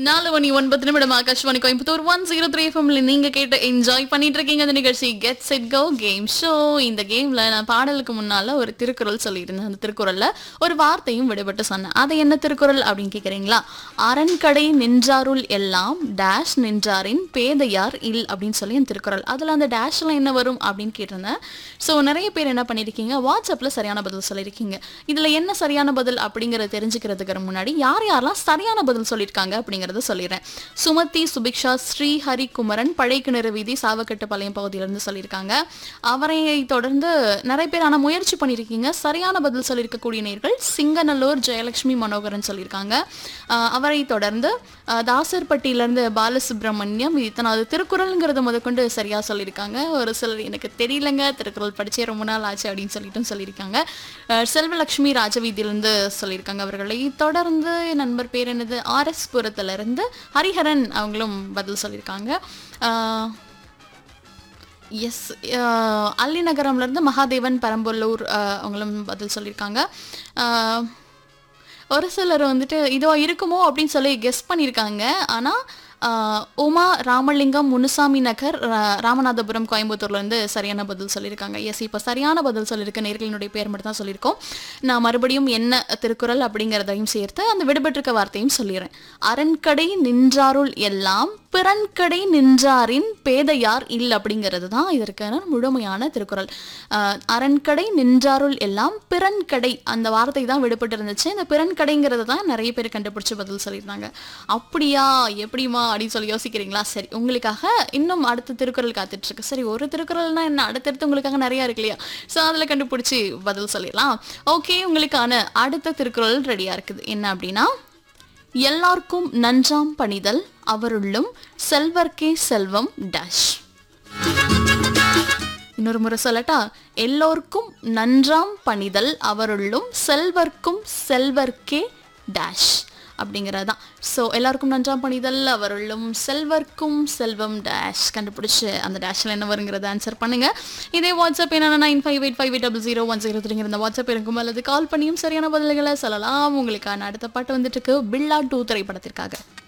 நாலு மணி ஒன்பது நிமிடம் Akashvani Coimbatore one zero three எஃப்எம்ல நீங்க கேட்டு என்ஜாய் பண்ணிட்டு இருக்கீங்க அந்த நிகழ்ச்சி get set go game show இந்த கேம்ல நான் பாடலுக்கு முன்னால ஒரு திருக்குறள் சொல்லியிருந்தேன் அந்த திருக்குறள்ல ஒரு வார்த்தையும் விடுபட்டு சொன்னேன் அது என்ன திருக்குறள் அப்படின்னு கேக்குறீங்களா அரண்கடை நின்றாருள் எல்லாம் டேஷ் நின்றாரின் பேதையார் இல் அப்படின்னு சொல்லி அந்த திருக்குறள் அதுல அந்த டேஷ்ல என்ன வரும் அப்படின்னு கேட்டிருந்தேன் ஸோ நிறைய பேர் என்ன பண்ணிருக்கீங்க வாட்ஸ்அப்ல சரியான பதில் சொல்லியிருக்கீங்க இதுல என்ன சரியான பதில் அப்படிங்கறத தெரிஞ்சுக்கிறதுக்கு முன்னாடி யார் யாரெல்லாம் சரியான பதில் சொல்லியிருக்காங்க அப்படிங்கறத சொல்லிடுறேன் சுமதி சுபிக்ஷா ஸ்ரீ ஹரி குமரன் பழைக்கிணறு வீதி சாவக்கட்டுப்பாளையம் பகுதியிலிருந்து சொல்லியிருக்காங்க அவரை தொடர்ந்து நிறைய பேர் ஆனால் முயற்சி பண்ணியிருக்கீங்க சரியான பதில் சொல்லியிருக்கக்கூடிய நேர்கள் சிங்கநல்லூர் ஜெயலட்சுமி மனோகரன் சொல்லியிருக்காங்க ஆஹ் அவரை தொடர்ந்து ஆஹ் தாசர்பட்டியிலேருந்து பாலசுப்ரமணியம் இத்தனாவது திருக்குறள்ங்கிறத முதற்கொண்டு சரியா சொல்லியிருக்காங்க ஒரு சிலர் எனக்கு தெரியலங்க திருக்குறள் படிச்சே ரொம்ப நாள் ஆச்சு அப்படின்னு சொல்லிட்டும் சொல்லியிருக்காங்க ஆஹ் செல்வலட்சுமி ராஜவீதியிலிருந்து சொல்லியிருக்காங்க அவர்களை தொடர்ந்து நண்பர் பேர் என்னது ஆர்எஸ் புரத்திலிருந்து ஹரிஹரன் அவங்களும் பதில் சொல்லியிருக்காங்க ஆஹ் எஸ் அல்லிநகரம்லேருந்து மகாதேவன் பெரம்பலூர் அஹ், அவங்களும் பதில் சொல்லியிருக்காங்க அஹ், ஒரு சிலர் வந்துட்டு இதோ இருக்குமோ அப்படின்னு சொல்லி கெஸ் பண்ணியிருக்காங்க ஆனால் உமா ராமலிங்கம் முனுசாமி நகர் ரா- ராமநாதபுரம் கோயம்புத்தூர்லேருந்து சரியான பதில் சொல்லியிருக்காங்க எஸ் இப்போ சரியான பதில் சொல்லியிருக்க நேர்களினுடைய பேர் மட்டும் தான் சொல்லியிருக்கோம் நான் மறுபடியும் என்ன திருக்குறள் அப்படிங்கிறதையும் சேர்த்து அந்த விடுபட்டிருக்க வார்த்தையும் சொல்லிடுறேன் அரண்கடை நின்றாருள் எல்லாம் பிறன்கடை நின்றாரின் பேதையார் இல் அப்படிங்கிறது தான் இதற்கான முழுமையான திருக்குறள் அஹ், அரண்கடை நின்றாருள் எல்லாம் பிறன்கடை அந்த வார்த்தை தான் விடுபட்டு இருந்துச்சு இந்த பிறன்கடைங்கிறது தான் நிறைய பேர் கண்டுபிடிச்சு பதில் சொல்லியிருந்தாங்க அப்படியா எப்படிமா அப்படின்னு சொல்லி யோசிக்கிறீங்களா சரி உங்களுக்காக இன்னும் அடுத்த திருக்குறள் காத்துட்டு இருக்கு சரி ஒரு திருக்குறள்னா என்ன அடுத்தடுத்து உங்களுக்காக நிறைய இருக்கு இல்லையா ஸோ அதில் கண்டுபிடிச்சி பதில் சொல்லிடலாம் ஓகே உங்களுக்கான அடுத்த திருக்குறள் ரெடியாக இருக்குது என்ன அப்படின்னா எல்லாருக்கும் நன்றாம் பணிதல் அவருள்ளும் செல்வர்க்கே செல்வம் டேஷ் இன்னொரு முறை சொல்லட்டா எல்லோருக்கும் நன்றாம் பணிதல் அவருள்ளும் செல்வர்க்கும் செல்வர்க்கே டேஷ் அப்படிங்கிறது தான் ஸோ எல்லாருக்கும் நன்றாம் பணிதல் அவருள்ளும் செல்வர்க்கும் செல்வம் டேஷ் கண்டுபிடிச்சு அந்த டேஷில் என்ன வருங்கிறத ஆன்சர் பண்ணுங்க இதே வாட்ஸ்அப் என்னன்னா nine five eight five eight double zero one zero த்ரீங்கிற இந்த வாட்ஸ்அப் இருக்கும் அல்லது கால் பண்ணியும் சரியான பதில்களை சொல்லலாம் உங்களுக்கான அடுத்த பாட்டு வந்துட்டு இருக்கு பில்லா டூ திரைப்படத்திற்காக